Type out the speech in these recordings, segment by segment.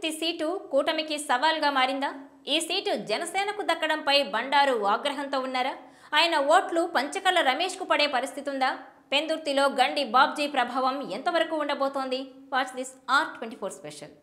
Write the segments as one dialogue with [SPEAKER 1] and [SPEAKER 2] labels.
[SPEAKER 1] Pendurthi seat కూటమికి సవాల్గా మారిందా ఈ సీటు జనసేనకు దక్కడంపై బండారు ఆగ్రహంతో ఉన్నారా ఆయన ఓట్లు పంచకళ్ళ రమేష్కు పడే పరిస్థితి ఉందా పెందుర్తిలో గండి బాబ్జీ ప్రభావం ఎంతవరకు ఉండబోతోంది watch this R twenty four special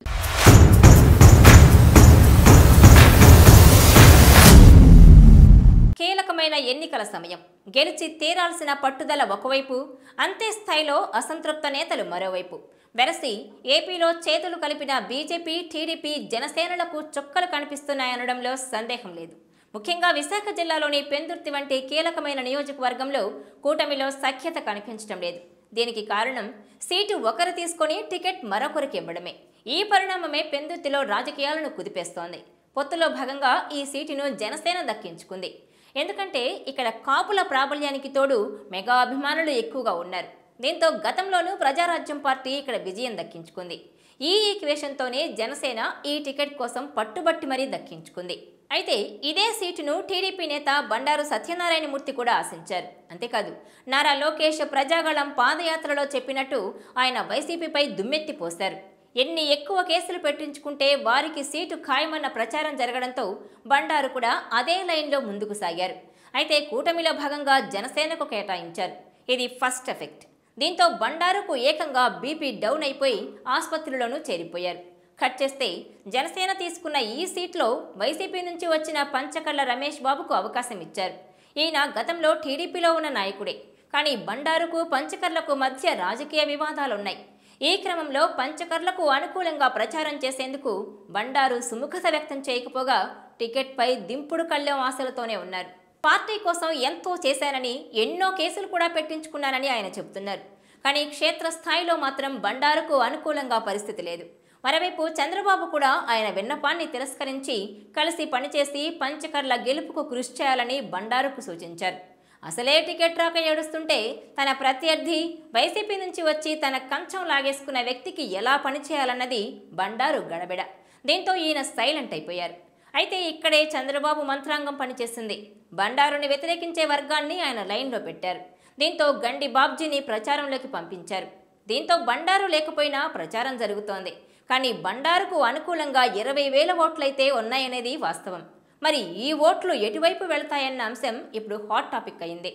[SPEAKER 1] కీలకమైన ఎన్నికల సమయం గెలిచి తీరాల్సిన పట్టుదల ఒకవైపు అంతే స్థాయిలో అసంతృప్త నేతలు మరోవైపు వెరసి ఏపీలో చేతులు కలిపిన బీజేపీ టీడీపీ జనసేనలకు చుక్కలు కనిపిస్తున్నాయనడంలో సందేహం లేదు ముఖ్యంగా విశాఖ జిల్లాలోని పెందుర్తి వంటి కీలకమైన నియోజకవర్గంలో కూటమిలో సఖ్యత కనిపించడం లేదు దీనికి కారణం సీటు ఒకరు తీసుకొని టికెట్ మరొకరికి ఇవ్వడమే ఈ పరిణామమే పెందుర్తిలో రాజకీయాలను కుదిపేస్తోంది పొత్తులో భాగంగా ఈ సీటును జనసేన దక్కించుకుంది ఎందుకంటే ఇక్కడ కాపుల ప్రాబల్యానికి తోడు మెగా అభిమానులు ఎక్కువగా ఉన్నారు దీంతో గతంలోనూ ప్రజారాజ్యం పార్టీ ఇక్కడ విజయం దక్కించుకుంది ఈ ఈక్వేషన్తోనే జనసేన ఈ టికెట్ కోసం పట్టుబట్టి మరీ దక్కించుకుంది అయితే ఇదే సీటును టీడీపీ నేత బండారు సత్యనారాయణమూర్తి కూడా ఆశించారు అంతేకాదు నారా లోకేష్ ప్రజాగళం పాదయాత్రలో చెప్పినట్టు ఆయన వైసీపీపై దుమ్మెత్తి పోశారు ఎన్ని ఎక్కువ కేసులు పెట్టించుకుంటే వారికి సీటు ఖాయమన్న ప్రచారం జరగడంతో బండారు కూడా అదే లైన్లో ముందుకు సాగారు అయితే కూటమిలో భాగంగా జనసేనకు కేటాయించారు ఇది ఫస్ట్ ఎఫెక్ట్ దీంతో బండారుకు ఏకంగా బీపీ డౌన్ అయిపోయి ఆసుపత్రిలోనూ చేరిపోయారు కట్ చేస్తే జనసేన తీసుకున్న ఈ సీట్లో వైసీపీ నుంచి వచ్చిన పంచకళ్ళ రమేష్ బాబుకు అవకాశం ఇచ్చారు ఈయన గతంలో టీడీపీలో ఉన్న నాయకుడే కానీ బండారుకు పంచకర్లకు మధ్య రాజకీయ వివాదాలున్నాయి ఈ క్రమంలో పంచకర్లకు అనుకూలంగా ప్రచారం చేసేందుకు బండారు సుముఖత వ్యక్తం చేయకపోగా టికెట్పై దింపుడు కళ్ళెం ఆశలతోనే ఉన్నారు పార్టీ కోసం ఎంతో చేశానని ఎన్నో కేసులు కూడా పెట్టించుకున్నానని ఆయన చెబుతున్నారు కానీ క్షేత్రస్థాయిలో మాత్రం బండారుకు అనుకూలంగా పరిస్థితి లేదు మరోవైపు చంద్రబాబు కూడా ఆయన విన్నపాన్ని తిరస్కరించి కలిసి పనిచేసి పంచకర్ల గెలుపుకు కృషి చేయాలని బండారుకు సూచించారు అసలే టికెట్ రాక ఏడుస్తుంటే తన ప్రత్యర్థి వైసీపీ నుంచి వచ్చి తన కంచం లాగేసుకున్న వ్యక్తికి ఎలా పనిచేయాలన్నది బండారు గడబిడ దీంతో ఈయన సైలెంట్ అయిపోయారు అయితే ఇక్కడే చంద్రబాబు మంత్రాంగం పనిచేసింది బండారుని వ్యతిరేకించే వర్గాన్ని ఆయన లైన్లో పెట్టారు దీంతో గండి బాబ్జీని ప్రచారంలోకి పంపించారు దీంతో బండారు లేకపోయినా ప్రచారం జరుగుతోంది కానీ బండారుకు అనుకూలంగా ఇరవై వేల ఓట్లయితే ఉన్నాయనేది వాస్తవం మరి ఈ ఓట్లు ఎటువైపు వెళ్తాయన్న అంశం ఇప్పుడు హాట్ టాపిక్ అయింది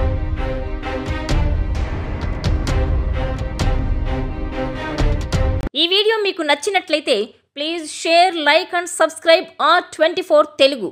[SPEAKER 1] ఈ వీడియో మీకు నచ్చినట్లయితే please share like and subscribe R twenty Telugu